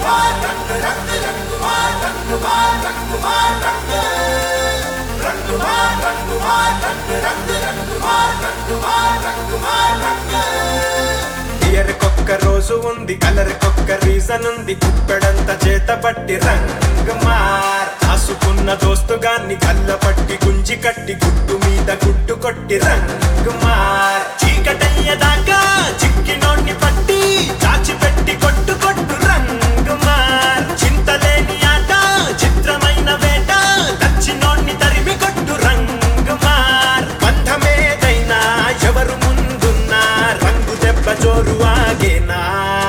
ఇయర్కొక్క రోజు ఉంది కలర్కొక్క రీజన్ ఉంది కుప్పెడంత చేత పట్టి రంగు మార్ రాసుకున్న దోస్తుగాన్ని కళ్ళ పట్టి గుంజి కట్టి గుట్టు మీద గుట్టు కొట్టి రంగు మార్ చీకటయ్యదాకా చిక్కినోన్ని పట్టి చాచిపెట్టి కొట్టు కొట్టు రంగు మార్ చింతలేని ఆట చిత్రమైన వేట దచ్చినోన్ని తరిమి కొట్టు రంగు మార్ బంధమేదైనా ఎవరు ముందున్నా రంగు దెబ్బ జోరు ఆగేనా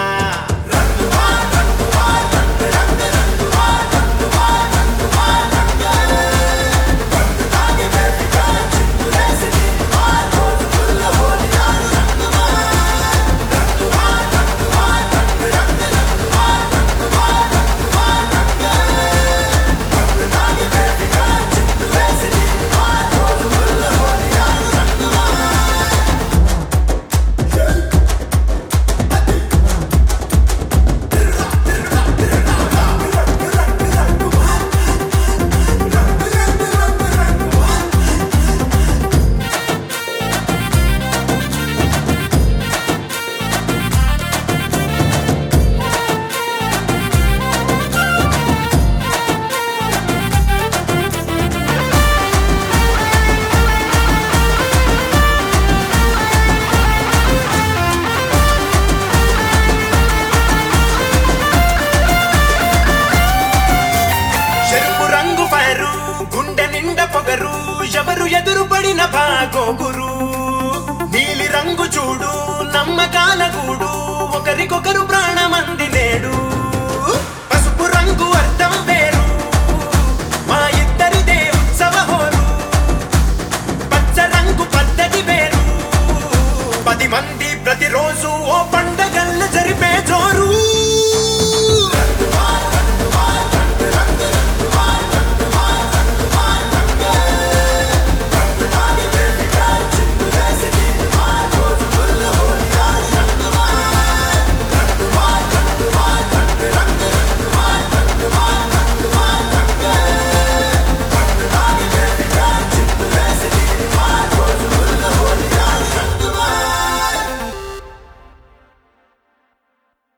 చెరుపు రంగు ఫైరు గుండె నిండా పొగరు ఎవరు ఎదురు పడిన బాగోగురు నీలి రంగు చూడు నమ్మకాల గూడు ఒకరికొకరు ప్రాణమంది